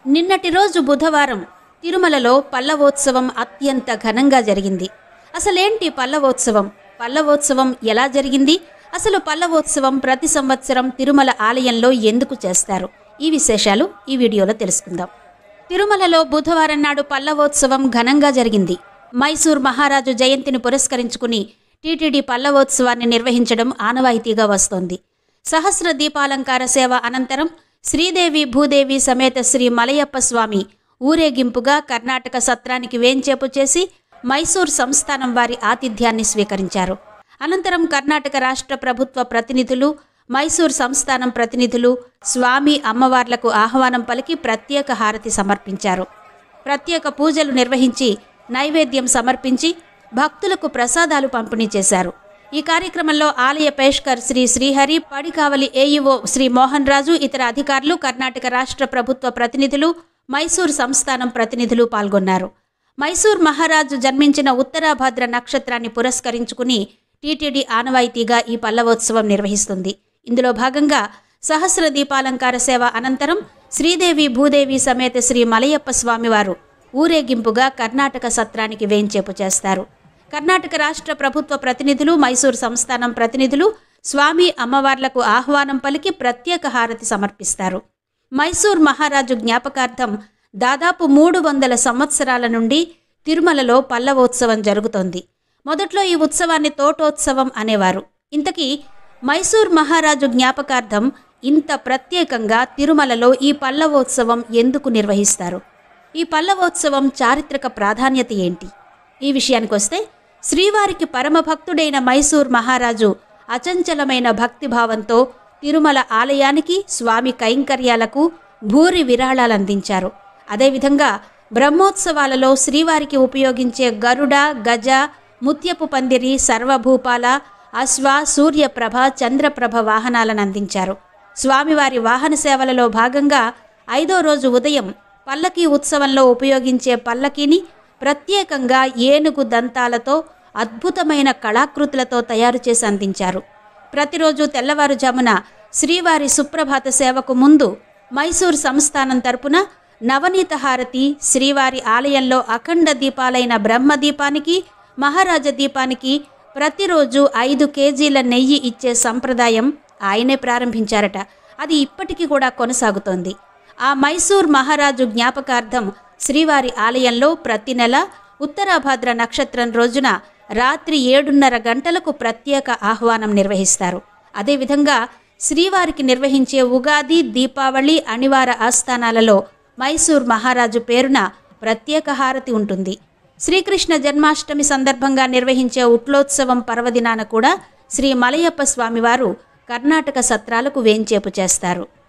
నిన్నటి రోజు బుధవారం తిరుమలలో పల్లవోత్సవం అత్యంత ఘనంగా జరిగింది అసలేంటి పల్లవోత్సవం పల్లవోత్సవం ఎలా జరిగింది అసలు పల్లవోత్సవం ప్రతి సంవత్సరం తిరుమల ఆలయంలో ఎందుకు చేస్తారు ఈ విశేషాలు ఈ వీడియోలో తెలుసుకుందాం తిరుమలలో బుధవారం నాడు పల్లవోత్సవం ఘనంగా జరిగింది మైసూర్ మహారాజు జయంతిని పురస్కరించుకుని టీటీడీ పల్లవోత్సవాన్ని నిర్వహించడం ఆనవాయితీగా వస్తోంది సహస్ర దీపాలంకార సేవ అనంతరం శ్రీదేవి భూదేవి సమేత శ్రీ మలయప్ప స్వామి ఊరేగింపుగా కర్ణాటక సత్రానికి వేంచేపు చేసి మైసూర్ సంస్థానం వారి ఆతిథ్యాన్ని స్వీకరించారు అనంతరం కర్ణాటక రాష్ట్ర ప్రభుత్వ ప్రతినిధులు మైసూర్ సంస్థానం ప్రతినిధులు స్వామి అమ్మవార్లకు ఆహ్వానం పలికి ప్రత్యేక హారతి సమర్పించారు ప్రత్యేక పూజలు నిర్వహించి నైవేద్యం సమర్పించి భక్తులకు ప్రసాదాలు పంపిణీ చేశారు ఈ కార్యక్రమంలో ఆలయ పేష్కర్ శ్రీ శ్రీహరి పడికావలి ఏఈఓ శ్రీ మోహన్ రాజు ఇతర అధికారులు కర్ణాటక రాష్ట్ర ప్రభుత్వ ప్రతినిధులు మైసూర్ సంస్థానం ప్రతినిధులు పాల్గొన్నారు మైసూర్ మహారాజు జన్మించిన ఉత్తరాభద్ర నక్షత్రాన్ని పురస్కరించుకుని టీటీడీ ఆనవాయితీగా ఈ పల్లవోత్సవం నిర్వహిస్తుంది ఇందులో భాగంగా సహస్ర దీపాలంకార సేవ అనంతరం శ్రీదేవి భూదేవి సమేత శ్రీ మలయప్ప స్వామివారు ఊరేగింపుగా కర్ణాటక సత్రానికి వేంచేపు చేస్తారు కర్ణాటక రాష్ట్ర ప్రభుత్వ ప్రతినిధులు మైసూర్ సంస్థానం ప్రతినిధులు స్వామి అమ్మవార్లకు ఆహ్వానం పలికి ప్రత్యేక హారతి సమర్పిస్తారు మైసూర్ మహారాజు జ్ఞాపకార్థం దాదాపు మూడు వందల సంవత్సరాల నుండి తిరుమలలో పల్లవోత్సవం జరుగుతోంది మొదట్లో ఈ ఉత్సవాన్ని తోటోత్సవం అనేవారు ఇంతకీ మైసూర్ మహారాజు జ్ఞాపకార్థం ఇంత ప్రత్యేకంగా తిరుమలలో ఈ పల్లవోత్సవం ఎందుకు నిర్వహిస్తారు ఈ పల్లవోత్సవం చారిత్రక ప్రాధాన్యత ఏంటి ఈ విషయానికొస్తే శ్రీవారికి పరమభక్తుడైన మైసూర్ మహారాజు అచంచలమైన భక్తిభావంతో తిరుమల ఆలయానికి స్వామి కైంకర్యాలకు భూరి విరాళాలందించారు అదేవిధంగా బ్రహ్మోత్సవాలలో శ్రీవారికి ఉపయోగించే గరుడ గజ ముత్యపు పందిరి సర్వభూపాల అశ్వ సూర్యప్రభ చంద్రప్రభ వాహనాలను అందించారు స్వామివారి వాహన సేవలలో భాగంగా ఐదో రోజు ఉదయం పల్లకీ ఉత్సవంలో ఉపయోగించే పల్లకీని ప్రత్యేకంగా ఏనుగు దంతాలతో అద్భుతమైన కళాకృతులతో తయారు చేసి అందించారు ప్రతిరోజు తెల్లవారుజామున శ్రీవారి సుప్రభాత సేవకు ముందు మైసూర్ సంస్థానం తరపున నవనీత హారతి శ్రీవారి ఆలయంలో అఖండ దీపాలైన బ్రహ్మదీపానికి మహారాజ దీపానికి ప్రతిరోజు ఐదు కేజీల నెయ్యి ఇచ్చే సంప్రదాయం ఆయనే ప్రారంభించారట అది ఇప్పటికీ కూడా కొనసాగుతోంది ఆ మైసూర్ మహారాజు జ్ఞాపకార్థం శ్రీవారి ఆలయంలో ప్రతి నెల ఉత్తరాభాద్ర నక్షత్రం రోజున రాత్రి ఏడున్నర గంటలకు ప్రత్యేక ఆహ్వానం నిర్వహిస్తారు అదేవిధంగా శ్రీవారికి నిర్వహించే ఉగాది దీపావళి అణివార ఆస్థానాలలో మైసూర్ మహారాజు పేరున ప్రత్యేక హారతి ఉంటుంది శ్రీకృష్ణ జన్మాష్టమి సందర్భంగా నిర్వహించే ఉట్లోత్సవం పర్వదినాన కూడా శ్రీ మలయప్ప స్వామివారు కర్ణాటక సత్రాలకు వేంచేపు చేస్తారు